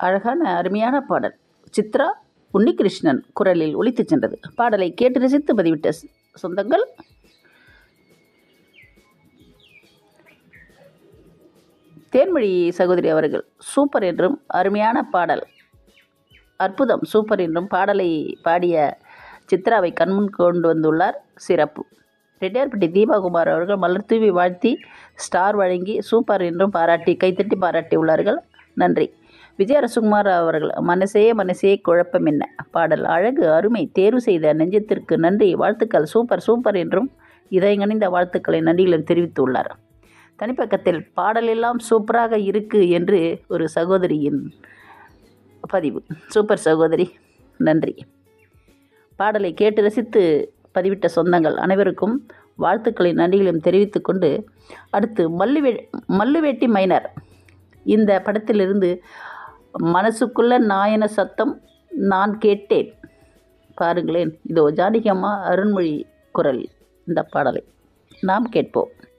அழகான அருமையான பாடல் சித்ரா உன்னிகிருஷ்ணன் குரலில் ஒலித்துச் சென்றது பாடலை கேட்டு ரசித்து பதிவிட்ட ஸ்- சொந்தங்கள் தேன்மொழி சகோதரி அவர்கள் சூப்பர் என்றும் அருமையான பாடல் அற்புதம் சூப்பர் என்றும் பாடலை பாடிய சித்ராவை கண்முன் கொண்டு வந்துள்ளார் சிறப்பு ரெட்டியார்பட்டி தீபாகுமார் அவர்கள் மலர் தூவி வாழ்த்தி ஸ்டார் வழங்கி சூப்பர் என்றும் பாராட்டி கைத்தட்டி பாராட்டி உள்ளார்கள் நன்றி விஜயரசுகுமார் அவர்கள் மனசே மனசே குழப்பம் என்ன பாடல் அழகு அருமை தேர்வு செய்த நெஞ்சத்திற்கு நன்றி வாழ்த்துக்கள் சூப்பர் சூப்பர் என்றும் இதயங்கணிந்த வாழ்த்துக்களை நன்றிகளும் தெரிவித்துள்ளார் தனிப்பக்கத்தில் பாடலெல்லாம் சூப்பராக இருக்கு என்று ஒரு சகோதரியின் பதிவு சூப்பர் சகோதரி நன்றி பாடலை கேட்டு ரசித்து பதிவிட்ட சொந்தங்கள் அனைவருக்கும் வாழ்த்துக்களை நன்றிகளும் தெரிவித்துக்கொண்டு அடுத்து மல்லுவே மல்லுவேட்டி மைனர் இந்த படத்திலிருந்து மனசுக்குள்ள நாயன சத்தம் நான் கேட்டேன் பாருங்களேன் இதோ ஜானகி அம்மா அருண்மொழி குரல் இந்த பாடலை நாம் கேட்போம்